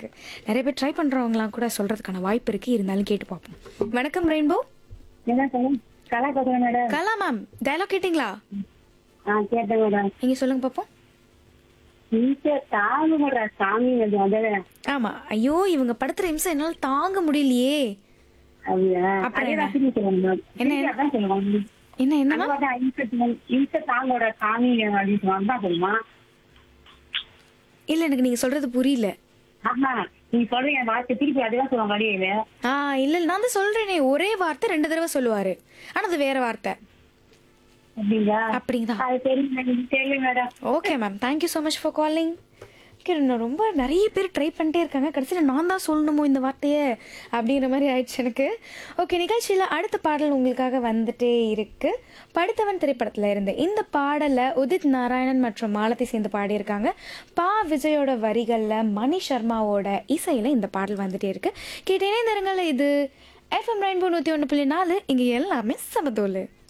இருக்கு நிறைய பேர் ட்ரை பண்றவங்கலாம் கூட சொல்றதுக்கான வாய்ப்பு இருக்கு இருந்தாலும் கேட்டு பார்ப்போம் வணக்கம் ரெயின்போ என்ன சொல்லுங்க கலா பேசுறேன் மேடம் கலா மேம் டயலாக் கேட்டிங்களா ஆ கேட்டேன் மேடம் நீங்க சொல்லுங்க பார்ப்போம் நீச்ச தாங்க மாட்டா சாமி அது அதான் ஆமா ஐயோ இவங்க படுத்துற இம்சம் என்னால தாங்க முடியலையே அப்படியா அப்புறம் அதே என்ன? தான் திரும்பி சொல்லுங்க மேம் என்ன, திரும்பி என்ன? அதான் சொல்லுவாங்க என்ன அந்த என்னன்னா மாதிரி தான் இன்ச இன்ச தாங்கோட சாமி அப்படின்னு சொல்லுவாங்க தான் சொல்லுமா இல்ல எனக்கு நீங்க சொல்றது புரியல ஆமா நீங்க சொல்றீங்க வார்த்தை திருப்பி அதுதான் சொல்லுவாங்க வழியில ஆ இல்ல இல்ல, நான் தான் சொல்றேனே ஒரே வார்த்தை ரெண்டு தடவை சொல்லுவாரு ஆனா அது வேற வார்த்தை அப்படிங்களா அப்படிங்களா அது தெரியும் மேடம் தெரியும் madam okay ma'am thank you so much for calling okay நான் ரொம்ப நிறைய பேர் ட்ரை பண்ணிட்டே இருக்காங்க கடைசியில் நான் தான் சொல்லணுமோ இந்த வார்த்தையை அப்படிங்கிற மாதிரி ஆயிடுச்சு எனக்கு ஓகே நிகழ்ச்சியில் அடுத்த பாடல் உங்களுக்காக வந்துட்டே இருக்கு படுத்தவன் திரைப்படத்தில் இருந்து இந்த பாடலை உதித் நாராயணன் மற்றும் மாலத்தை சேர்ந்து பாடியிருக்காங்க பா விஜயோட வரிகளில் மணி சர்மாவோட இசையில் இந்த பாடல் வந்துட்டே இருக்கு கேட்டேனே இந்த இது எஃப்எம் ரெயின்போ நூற்றி ஒன்று புள்ளி நாலு இங்கே எல்லாமே சமதோலு